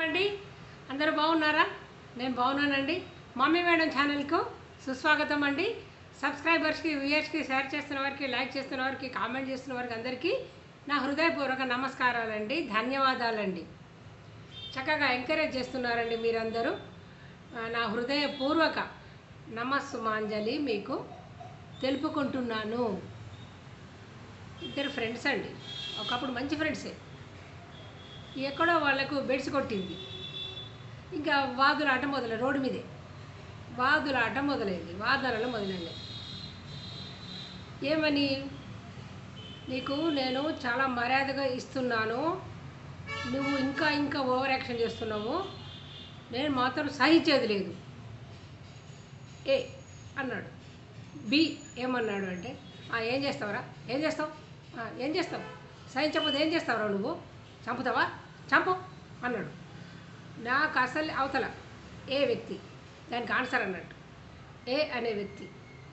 అండి అందరూ బాగున్నారా నేను బాగున్నానండి మమ్మీ మేడం ఛానల్కు సుస్వాగతం అండి సబ్స్క్రైబర్స్కి వ్యూయర్స్కి షేర్ చేస్తున్న వారికి లైక్ చేస్తున్న వారికి కామెంట్ చేస్తున్న వారికి అందరికీ నా హృదయపూర్వక నమస్కారాలండి ధన్యవాదాలండి చక్కగా ఎంకరేజ్ చేస్తున్నారండి మీరందరూ ఆ, నా హృదయపూర్వక నమస్సుమాంజలి మీకు తెలుపుకుంటున్నాను ఇద్దరు ఫ్రెండ్స్ అండి ఒకప్పుడు మంచి ఫ్రెండ్సే ఎక్కడో వాళ్ళకు బెడ్స్ కొట్టింది ఇంకా వాదుల ఆట మొదలై రోడ్డు మీదే వాదుల ఆట మొదలైంది వాదనలు మొదలైంది ఏమని నీకు నేను చాలా మర్యాదగా ఇస్తున్నాను నువ్వు ఇంకా ఇంకా ఓవర్ యాక్షన్ చేస్తున్నావు నేను మాత్రం సహించేది లేదు ఏ అన్నాడు బి ఏమన్నాడు అంటే "ఆ, ఏం చేస్తావురా ఏం చేస్తావు "ఆ, ఏం చేస్తావు సహించకపోతే ఏం చేస్తావురా నువ్వు చంపుతావా చంపు అన్నాడు నాకు అసలు అవతల ఏ వ్యక్తి దానికి ఆన్సర్ అన్నట్టు ఏ అనే వ్యక్తి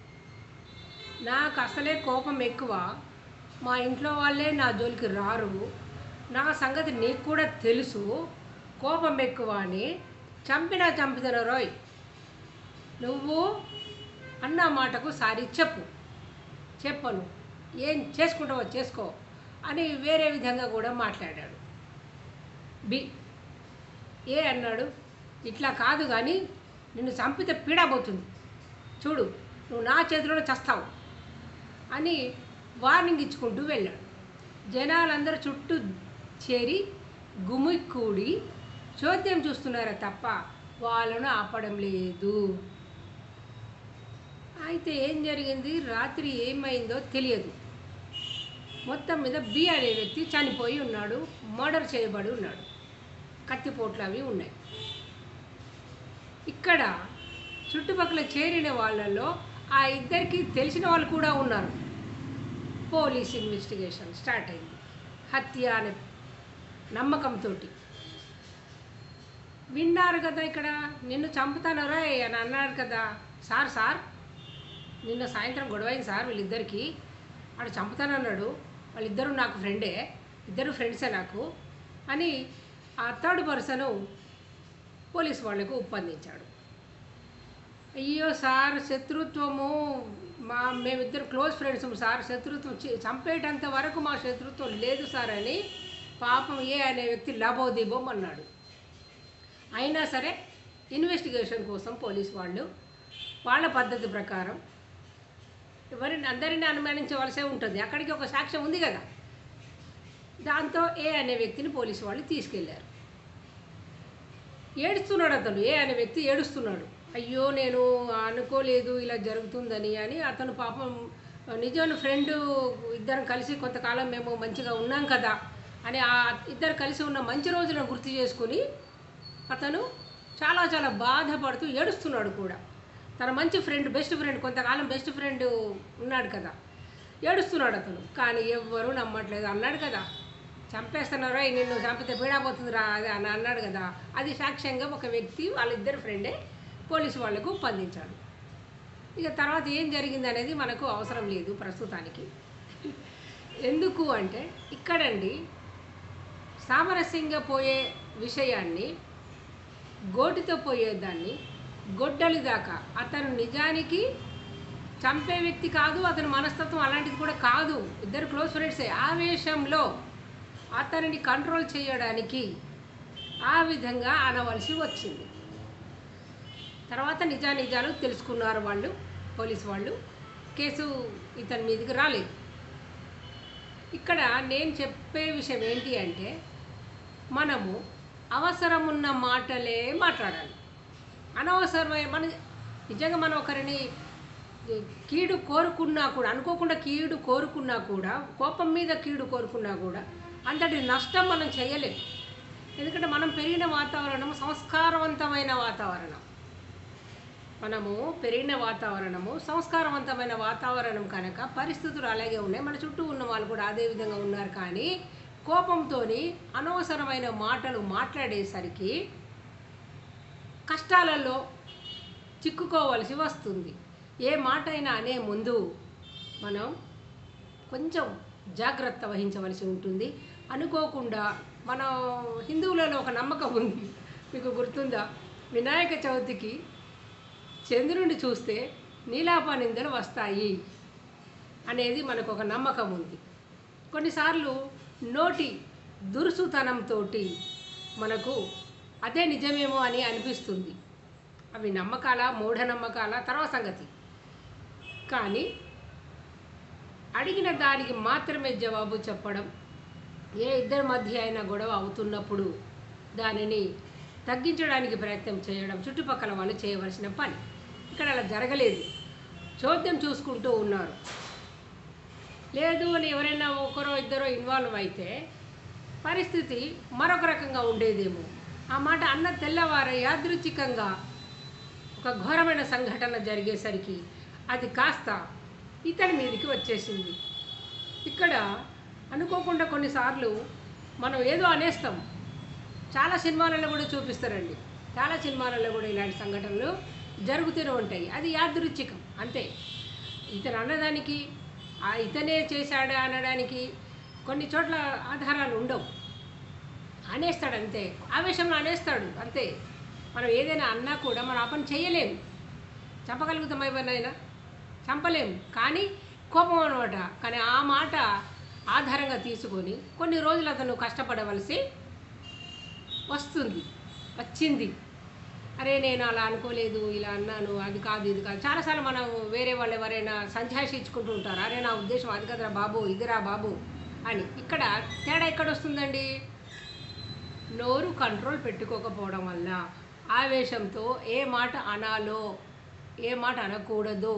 నాకు అసలే కోపం ఎక్కువ మా ఇంట్లో వాళ్ళే నా జోలికి రారు నా సంగతి నీకు కూడా తెలుసు కోపం ఎక్కువ అని చంపినా చంపితను రోయ్ నువ్వు అన్న మాటకు సారీ చెప్పు చెప్పను ఏం చేసుకుంటావో చేసుకో అని వేరే విధంగా కూడా మాట్లాడాడు బి ఏ అన్నాడు ఇట్లా కాదు కానీ నిన్ను చంపితే పీడబోతుంది చూడు నువ్వు నా చేతిలోనే చస్తావు అని వార్నింగ్ ఇచ్చుకుంటూ వెళ్ళాడు జనాలందరూ చుట్టూ చేరి గుమికూడి చోద్యం చూస్తున్నారా తప్ప వాళ్ళను ఆపడం లేదు అయితే ఏం జరిగింది రాత్రి ఏమైందో తెలియదు మొత్తం మీద బి అనే వ్యక్తి చనిపోయి ఉన్నాడు మర్డర్ చేయబడి ఉన్నాడు కత్తిపోట్లు అవి ఉన్నాయి ఇక్కడ చుట్టుపక్కల చేరిన వాళ్ళలో ఆ ఇద్దరికి తెలిసిన వాళ్ళు కూడా ఉన్నారు పోలీస్ ఇన్వెస్టిగేషన్ స్టార్ట్ అయింది హత్య అనే నమ్మకంతో విన్నారు కదా ఇక్కడ నిన్ను చంపుతానరా అని అన్నాడు కదా సార్ సార్ నిన్న సాయంత్రం గొడవైంది సార్ వీళ్ళిద్దరికి ఆడు చంపుతానన్నాడు వాళ్ళిద్దరూ నాకు ఫ్రెండే ఇద్దరు ఫ్రెండ్సే నాకు అని ఆ థర్డ్ పర్సను పోలీస్ వాళ్లకు ఒప్పందించాడు అయ్యో సార్ శత్రుత్వము మా మేమిద్దరు క్లోజ్ ఫ్రెండ్స్ సార్ శత్రుత్వం చి- చంపేటంత వరకు మా శత్రుత్వం లేదు సార్ అని పాపం ఏ అనే వ్యక్తి లబోదిబోం అన్నాడు అయినా సరే ఇన్వెస్టిగేషన్ కోసం పోలీస్ వాళ్ళు వాళ్ళ పద్ధతి ప్రకారం ఎవరిని అందరిని అనుమానించవలసే ఉంటుంది అక్కడికి ఒక సాక్ష్యం ఉంది కదా దాంతో ఏ అనే వ్యక్తిని పోలీసు వాళ్ళు తీసుకెళ్లారు ఏడుస్తున్నాడు అతను ఏ అనే వ్యక్తి ఏడుస్తున్నాడు అయ్యో నేను అనుకోలేదు ఇలా జరుగుతుందని అని అతను పాపం నిజమైన ఫ్రెండ్ ఇద్దరం కలిసి కొంతకాలం మేము మంచిగా ఉన్నాం కదా అని ఆ ఇద్దరు కలిసి ఉన్న మంచి రోజులను గుర్తు చేసుకుని అతను చాలా చాలా బాధపడుతూ ఏడుస్తున్నాడు కూడా తన మంచి ఫ్రెండ్ బెస్ట్ ఫ్రెండ్ కొంతకాలం బెస్ట్ ఫ్రెండ్ ఉన్నాడు కదా ఏడుస్తున్నాడు అతను కానీ ఎవ్వరూ నమ్మట్లేదు అన్నాడు కదా చంపేస్తున్నారో నిన్ను చంపితే పీడాపోతుందిరా అది అని అన్నాడు కదా అది సాక్ష్యంగా ఒక వ్యక్తి వాళ్ళిద్దరు ఫ్రెండే పోలీసు వాళ్లకు ఒప్పందించాడు ఇక తర్వాత ఏం జరిగింది అనేది మనకు అవసరం లేదు ప్రస్తుతానికి ఎందుకు అంటే ఇక్కడండి సామరస్యంగా పోయే విషయాన్ని గోటితో పోయేదాన్ని గొడ్డలి దాకా అతను నిజానికి చంపే వ్యక్తి కాదు అతని మనస్తత్వం అలాంటిది కూడా కాదు ఇద్దరు క్లోజ్ ఫ్రెండ్సే ఆవేశంలో అతనిని కంట్రోల్ చేయడానికి ఆ విధంగా అనవలసి వచ్చింది తర్వాత నిజానిజాలు తెలుసుకున్నారు వాళ్ళు పోలీసు వాళ్ళు కేసు ఇతని మీదకి రాలేదు ఇక్కడ నేను చెప్పే విషయం ఏంటి అంటే మనము అవసరమున్న మాటలే మాట్లాడాలి అనవసరమైన మన నిజంగా మనం ఒకరిని కీడు కోరుకున్నా కూడా అనుకోకుండా కీడు కోరుకున్నా కూడా కోపం మీద కీడు కోరుకున్నా కూడా అంతటి నష్టం మనం చేయలేం ఎందుకంటే మనం పెరిగిన వాతావరణం సంస్కారవంతమైన వాతావరణం మనము పెరిగిన వాతావరణము సంస్కారవంతమైన వాతావరణం కనుక పరిస్థితులు అలాగే ఉన్నాయి మన చుట్టూ ఉన్న వాళ్ళు కూడా అదే విధంగా ఉన్నారు కానీ కోపంతో అనవసరమైన మాటలు మాట్లాడేసరికి కష్టాలలో చిక్కుకోవలసి వస్తుంది ఏ మాట అయినా అనే ముందు మనం కొంచెం జాగ్రత్త వహించవలసి ఉంటుంది అనుకోకుండా మన హిందువులలో ఒక నమ్మకం ఉంది మీకు గుర్తుందా వినాయక చవితికి చంద్రుడిని చూస్తే నీలాప నిందలు వస్తాయి అనేది మనకు ఒక నమ్మకం ఉంది కొన్నిసార్లు నోటి దురుసుతనంతో మనకు అదే నిజమేమో అని అనిపిస్తుంది అవి నమ్మకాల మూఢనమ్మకాల తర్వాత సంగతి కానీ అడిగిన దానికి మాత్రమే జవాబు చెప్పడం ఏ ఇద్దరి మధ్య అయినా గొడవ అవుతున్నప్పుడు దానిని తగ్గించడానికి ప్రయత్నం చేయడం చుట్టుపక్కల వాళ్ళు చేయవలసిన పని ఇక్కడ అలా జరగలేదు చోద్యం చూసుకుంటూ ఉన్నారు లేదు అని ఎవరైనా ఒకరో ఇద్దరో ఇన్వాల్వ్ అయితే పరిస్థితి మరొక రకంగా ఉండేదేమో ఆ మాట అన్న తెల్లవారు యాదృచ్ఛికంగా ఒక ఘోరమైన సంఘటన జరిగేసరికి అది కాస్త ఇతని మీదకి వచ్చేసింది ఇక్కడ అనుకోకుండా కొన్నిసార్లు మనం ఏదో అనేస్తాం చాలా సినిమాలలో కూడా చూపిస్తారండి చాలా సినిమాలలో కూడా ఇలాంటి సంఘటనలు జరుగుతూనే ఉంటాయి అది యాదృచ్ఛికం అంతే ఇతను అన్నదానికి ఆ ఇతనే చేశాడా అనడానికి కొన్ని చోట్ల ఆధారాలు ఉండవు అనేస్తాడు అంతే ఆవేశంలో అనేస్తాడు అంతే మనం ఏదైనా అన్నా కూడా మనం ఆ పని చేయలేము చంపగలుగుతాం ఎవరినైనా చంపలేము కానీ కోపం అనమాట కానీ ఆ మాట ఆధారంగా తీసుకొని కొన్ని రోజులు అతను కష్టపడవలసి వస్తుంది వచ్చింది అరే నేను అలా అనుకోలేదు ఇలా అన్నాను అది కాదు ఇది కాదు చాలాసార్లు మనం వేరే వాళ్ళు ఎవరైనా సంజాషించుకుంటూ ఉంటారు అరే నా ఉద్దేశం అది కదరా బాబు ఇదిరా బాబు అని ఇక్కడ తేడా ఎక్కడ వస్తుందండి నోరు కంట్రోల్ పెట్టుకోకపోవడం వల్ల ఆవేశంతో ఏ మాట అనాలో ఏ మాట అనకూడదో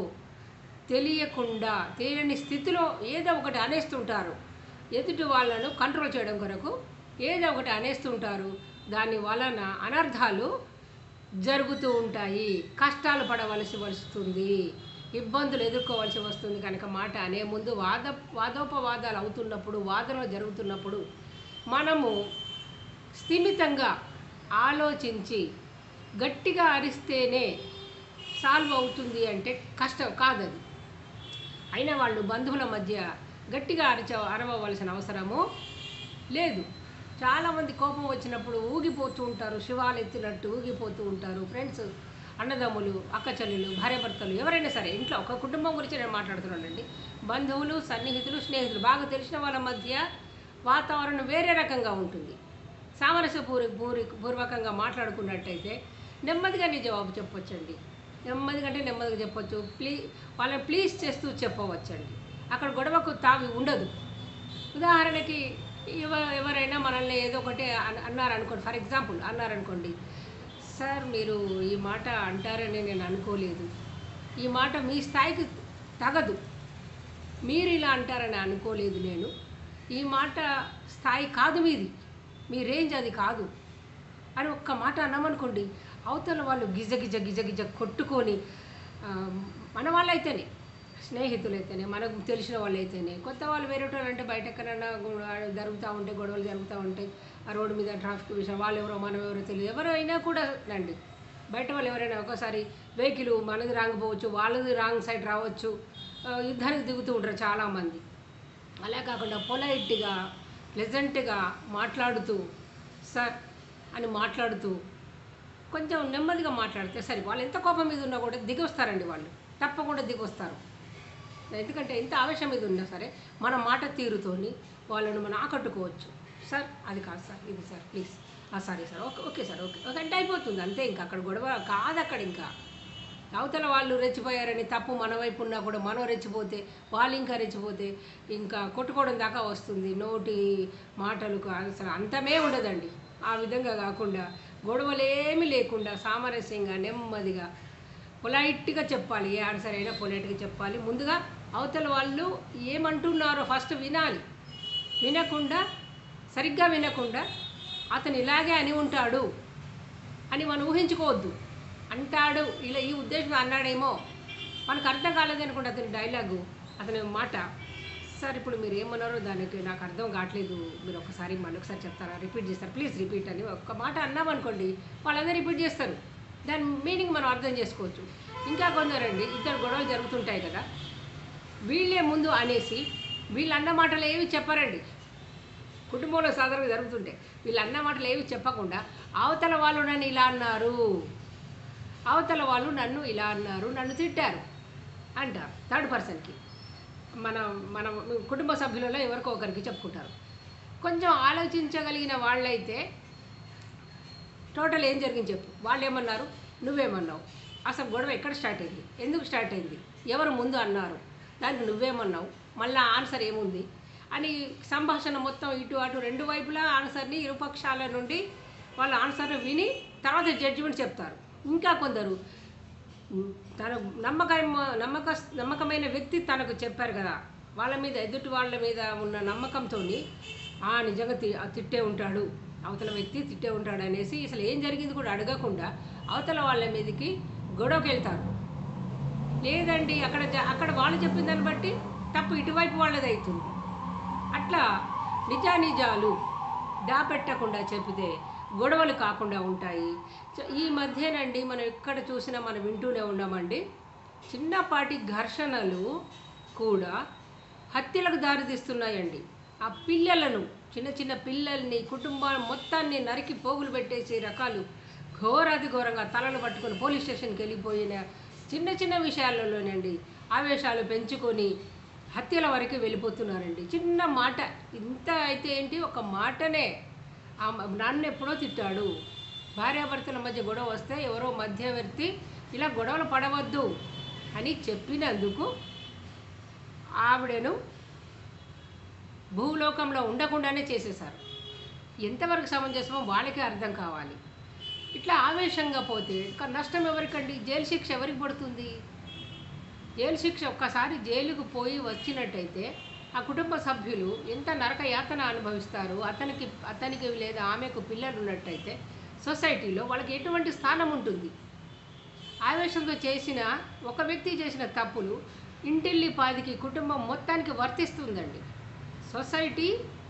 తెలియకుండా తెలియని స్థితిలో ఏదో ఒకటి అనేస్తుంటారు ఎదుటి వాళ్ళను కంట్రోల్ చేయడం కొరకు ఏదో ఒకటి అనేస్తుంటారు దాని వలన అనర్థాలు జరుగుతూ ఉంటాయి కష్టాలు పడవలసి వస్తుంది ఇబ్బందులు ఎదుర్కోవాల్సి వస్తుంది కనుక మాట అనే ముందు వాద వాదోపవాదాలు అవుతున్నప్పుడు వాదనలు జరుగుతున్నప్పుడు మనము స్థిమితంగా ఆలోచించి గట్టిగా అరిస్తేనే సాల్వ్ అవుతుంది అంటే కష్టం కాదది అయినా వాళ్ళు బంధువుల మధ్య గట్టిగా అరచ అరవవలసిన అవసరము లేదు చాలామంది కోపం వచ్చినప్పుడు ఊగిపోతూ ఉంటారు శివాలు ఎత్తినట్టు ఊగిపోతూ ఉంటారు ఫ్రెండ్స్ అన్నదమ్ములు అక్క చెల్లెలు భార్యాభర్తలు ఎవరైనా సరే ఇంట్లో ఒక కుటుంబం గురించి నేను మాట్లాడుతున్నానండి బంధువులు సన్నిహితులు స్నేహితులు బాగా తెలిసిన వాళ్ళ మధ్య వాతావరణం వేరే రకంగా ఉంటుంది సామరస్య పూరి పూరి పూర్వకంగా మాట్లాడుకున్నట్టయితే నెమ్మదిగా నీ జవాబు చెప్పొచ్చండి నెమ్మదిగా అంటే నెమ్మదిగా చెప్పొచ్చు ప్లీ వాళ్ళని ప్లీజ్ చేస్తూ చెప్పవచ్చండి అక్కడ గొడవకు తావి ఉండదు ఉదాహరణకి ఎవ ఎవరైనా మనల్ని ఏదో ఒకటి అన్- అన్నారనుకోండి ఫర్ ఎగ్జాంపుల్ అన్నారనుకోండి సార్ మీరు ఈ మాట అంటారని నేను అనుకోలేదు ఈ మాట మీ స్థాయికి తగదు మీరు ఇలా అంటారని అనుకోలేదు నేను ఈ మాట స్థాయి కాదు మీది మీ రేంజ్ అది కాదు అని ఒక్క మాట అన్నామనుకోండి అవతల వాళ్ళు గిజ గిజ గిజ గిజ కొట్టుకొని ఆ, మన వాళ్ళైతేనే స్నేహితులైతేనే మనకు తెలిసిన వాళ్ళు అయితేనే కొత్త వాళ్ళు వేరే వాళ్ళు అంటే బయట ఎక్కడైనా గు- జరుగుతూ ఉంటే గొడవలు జరుగుతూ ఉంటాయి ఆ రోడ్డు మీద ట్రాఫిక్ విషయం వాళ్ళు ఎవరో మనం ఎవరో తెలియదు ఎవరో అయినా కూడా రండి బయట వాళ్ళు ఎవరైనా ఒకసారి వెహికల్ మనది రాంగ్ పోవచ్చు వాళ్ళది రాంగ్ సైడ్ రావచ్చు ఆ, యుద్ధానికి దిగుతూ ఉంటారు చాలామంది అలా కాకుండా పొలైట్గా ప్లెజెంట్గా మాట్లాడుతూ సార్ అని మాట్లాడుతూ కొంచెం నెమ్మదిగా మాట్లాడితే సరే వాళ్ళు ఎంత కోపం మీద ఉన్నా కూడా దిగి వస్తారండి వాళ్ళు తప్పకుండా దిగి వస్తారు ఎందుకంటే ఎంత ఆవేశం మీద ఉన్నా సరే మన మాట తీరుతోని వాళ్ళను మనం ఆకట్టుకోవచ్చు సార్ అది కాదు సార్ ఇది sir please sorry sir okay okay sir okay okay అంటే అయిపోతుంది అంతే ఇంకా అక్కడ గొడవ కాదు అక్కడ ఇంకా అవతల వాళ్ళు రెచ్చిపోయారని తప్పు మన వైపు ఉన్నా కూడా మనం రెచ్చిపోతే వాళ్ళు ఇంకా రెచ్చిపోతే ఇంకా కొట్టుకోవడం దాకా వస్తుంది నోటి మాటలకు అసలు అంతమే ఉండదండి ఆ విధంగా కాకుండా గొడవలేమీ లేకుండా సామరస్యంగా నెమ్మదిగా పొలైట్గా చెప్పాలి ఏ ఆన్సర్ అయినా పొలైట్గా చెప్పాలి ముందుగా అవతల వాళ్ళు ఏమంటున్నారో ఫస్ట్ వినాలి వినకుండా సరిగ్గా వినకుండా అతను ఇలాగే అని ఉంటాడు అని మనం ఊహించుకోవద్దు అంటాడు ఇలా ఈ ఉద్దేశం అన్నాడేమో మనకు అర్థం కాలేదనుకోండి అతని డైలాగు అతని మాట సార్ ఇప్పుడు మీరు ఏమన్నారో దానికి నాకు అర్థం కావట్లేదు మీరు ఒకసారి మళ్ళీ ఒకసారి చెప్తారా రిపీట్ చేస్తారు ప్లీజ్ రిపీట్ అని ఒక్క మాట అన్నామనుకోండి వాళ్ళందరూ రిపీట్ చేస్తారు దాని మీనింగ్ మనం అర్థం చేసుకోవచ్చు ఇంకా కొందరండి ఇద్దరు గొడవలు జరుగుతుంటాయి కదా వీళ్ళే ముందు అనేసి వీళ్ళు అన్న మాటలు ఏవి చెప్పరండి కుటుంబంలో సాధారణంగా జరుగుతుంటాయి వీళ్ళు అన్న మాటలు ఏవి చెప్పకుండా అవతల వాళ్ళు నన్ను ఇలా అన్నారు అవతల వాళ్ళు నన్ను ఇలా అన్నారు నన్ను తిట్టారు అంటారు థర్డ్ పర్సన్కి మన మన కుటుంబ సభ్యులలో ఎవరికో ఒకరికి చెప్పుకుంటారు కొంచెం ఆలోచించగలిగిన వాళ్ళైతే టోటల్ ఏం జరిగింది చెప్పు వాళ్ళు ఏమన్నారు నువ్వేమన్నావు అసలు గొడవ ఎక్కడ స్టార్ట్ అయింది ఎందుకు స్టార్ట్ అయింది ఎవరు ముందు అన్నారు దానికి నువ్వేమన్నావు మళ్ళీ ఆన్సర్ ఏముంది అని సంభాషణ మొత్తం ఇటు అటు రెండు వైపులా ఆన్సర్ని ఇరుపక్షాల నుండి వాళ్ళ ఆన్సర్ని విని తర్వాత జడ్జిమెంట్ చెప్తారు ఇంకా కొందరు ఉమ్, తన నమ్మకం నమ్మక నమ్మకమైన వ్యక్తి తనకు చెప్పారు కదా వాళ్ళ మీద ఎదుటి వాళ్ళ మీద ఉన్న నమ్మకంతో ఆ నిజంగా తి ఆ తిట్టే ఉంటాడు అవతల వ్యక్తి తిట్టే ఉంటాడు అనేసి అసలు ఏం జరిగింది కూడా అడగకుండా అవతల వాళ్ళ మీదకి గొడవకి వెళ్తారు లేదండి అక్కడ జ- అక్కడ వాళ్ళు చెప్పిన దాన్ని బట్టి తప్పు ఇటువైపు వాళ్ళది అవుతుంది అట్లా నిజానిజాలు దాపెట్టకుండా చెబితే గొడవలు కాకుండా ఉంటాయి సో ఈ మధ్యనండి మనం ఎక్కడ చూసినా మనం వింటూనే ఉన్నామండి చిన్నపాటి ఘర్షణలు కూడా హత్యలకు దారితీస్తున్నాయండి ఆ పిల్లలను చిన్న చిన్న పిల్లల్ని కుటుంబాన్ని మొత్తాన్ని నరికి పోగులు పెట్టేసే రకాలు ఘోరాతి ఘోరంగా తలలు పట్టుకొని పోలీస్ స్టేషన్కి వెళ్ళిపోయిన చిన్న చిన్న విషయాలలోనండి ఆవేశాలు పెంచుకొని హత్యల వరకు వెళ్ళిపోతున్నారండి చిన్న మాట ఇంత అయితే ఏంటి ఒక మాటనే ఆ మ- నన్ను ఎప్పుడో తిట్టాడు భార్యాభర్తల మధ్య గొడవ వస్తే ఎవరో మధ్యవర్తి ఇలా గొడవలు పడవద్దు అని చెప్పినందుకు ఆవిడను భూలోకంలో ఉండకుండానే చేసేశారు ఎంతవరకు సమంజసమో వాళ్ళకే అర్థం కావాలి ఇట్లా ఆవేశంగా పోతే ఇంకా నష్టం ఎవరికండి జైలు శిక్ష ఎవరికి పడుతుంది జైలు శిక్ష ఒక్కసారి జైలుకు పోయి వచ్చినట్టయితే ఆ కుటుంబ సభ్యులు ఎంత నరక యాతన అనుభవిస్తారు అతనికి అతనికి లేదా ఆమెకు పిల్లలు ఉన్నట్టయితే సొసైటీలో వాళ్ళకి ఎటువంటి స్థానం ఉంటుంది ఆవేశంతో చేసిన ఒక వ్యక్తి చేసిన తప్పులు ఇంటిల్లి పాదికి కుటుంబం మొత్తానికి వర్తిస్తుందండి సొసైటీ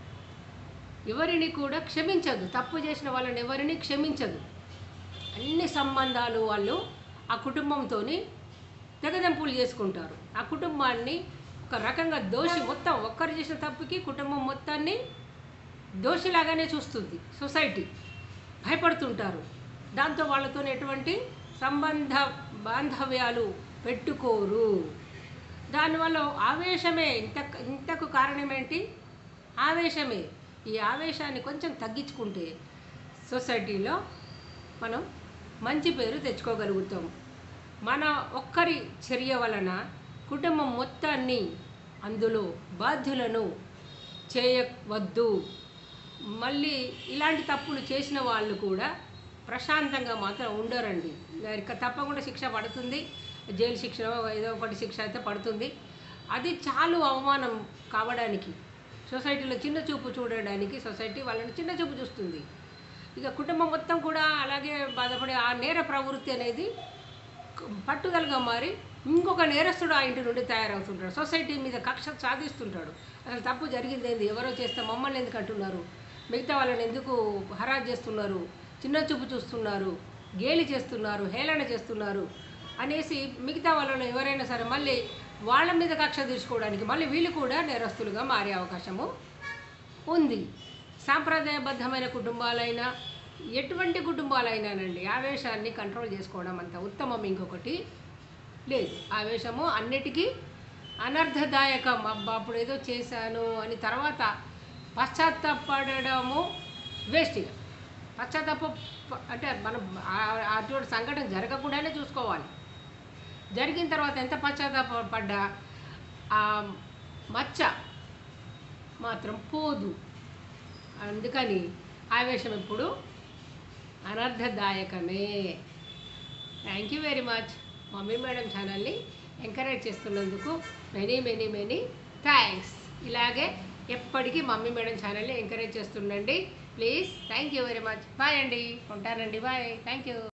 ఎవరిని కూడా క్షమించదు తప్పు చేసిన వాళ్ళని ఎవరిని క్షమించదు అన్ని సంబంధాలు వాళ్ళు ఆ కుటుంబంతోని తెగదెంపులు చేసుకుంటారు ఆ కుటుంబాన్ని ఒక రకంగా దోషి మొత్తం ఒక్కరు చేసిన తప్పుకి కుటుంబం మొత్తాన్ని దోషిలాగానే చూస్తుంది సొసైటీ భయపడుతుంటారు దాంతో వాళ్ళతో ఎటువంటి సంబంధ బాంధవ్యాలు పెట్టుకోరు దానివల్ల ఆవేశమే ఇంత ఇంతకు కారణం ఏంటి ఆవేశమే ఈ ఆవేశాన్ని కొంచెం తగ్గించుకుంటే సొసైటీలో మనం మంచి పేరు తెచ్చుకోగలుగుతాం మన ఒక్కరి చర్య వలన కుటుంబం మొత్తాన్ని అందులో బాధ్యులను చేయవద్దు మళ్ళీ ఇలాంటి తప్పులు చేసిన వాళ్ళు కూడా ప్రశాంతంగా మాత్రం ఉండరండి ఇక తప్పకుండా శిక్ష పడుతుంది జైలు శిక్ష ఏదో ఒకటి శిక్ష అయితే పడుతుంది అది చాలు అవమానం కావడానికి సొసైటీలో చిన్న చూపు చూడడానికి సొసైటీ వాళ్ళని చిన్న చూపు చూస్తుంది ఇక కుటుంబం మొత్తం కూడా అలాగే బాధపడే ఆ నేర ప్రవృత్తి అనేది పట్టుదలగా మారి ఇంకొక నేరస్తుడు ఆ ఇంటి నుండి తయారవుతుంటాడు సొసైటీ మీద కక్ష సాధిస్తుంటాడు అసలు తప్పు జరిగింది ఏంది ఎవరో చేస్తే మమ్మల్ని ఎందుకు అంటున్నారు మిగతా వాళ్ళని ఎందుకు హరాజ్ చేస్తున్నారు చిన్న చూపు చూస్తున్నారు గేలి చేస్తున్నారు హేళన చేస్తున్నారు అనేసి మిగతా వాళ్ళని ఎవరైనా సరే మళ్ళీ వాళ్ళ మీద కక్ష తీసుకోవడానికి మళ్ళీ వీళ్ళు కూడా నేరస్తులుగా మారే అవకాశము ఉంది సాంప్రదాయబద్ధమైన కుటుంబాలైనా ఎటువంటి కుటుంబాలైనానండి ఆవేశాన్ని కంట్రోల్ చేసుకోవడం అంత ఉత్తమం ఇంకొకటి లేదు ఆవేశము అన్నిటికీ అనర్థదాయకం అబ్బా అప్పుడు ఏదో చేశాను అని తర్వాత పశ్చాత్తాపడము వేస్ట్ ఇక పశ్చాత్తాప అంటే మనం ఆ- అటువంటి సంఘటన జరగకుండానే చూసుకోవాలి జరిగిన తర్వాత ఎంత పశ్చాత్తాప పడ్డా ఆ మచ్చ మాత్రం పోదు అందుకని ఆవేశం ఎప్పుడు అనర్థదాయకమే thank you very much mummy madam ఛానల్ని ఎంకరేజ్ చేస్తున్నందుకు మెనీ మెనీ మెనీ థ్యాంక్స్ ఇలాగే ఎప్పటికీ మమ్మీ మేడం ఛానల్ని ఎంకరేజ్ చేస్తుండండి please thank you very much bye అండి ఉంటానండి బాయ్ థ్యాంక్ యూ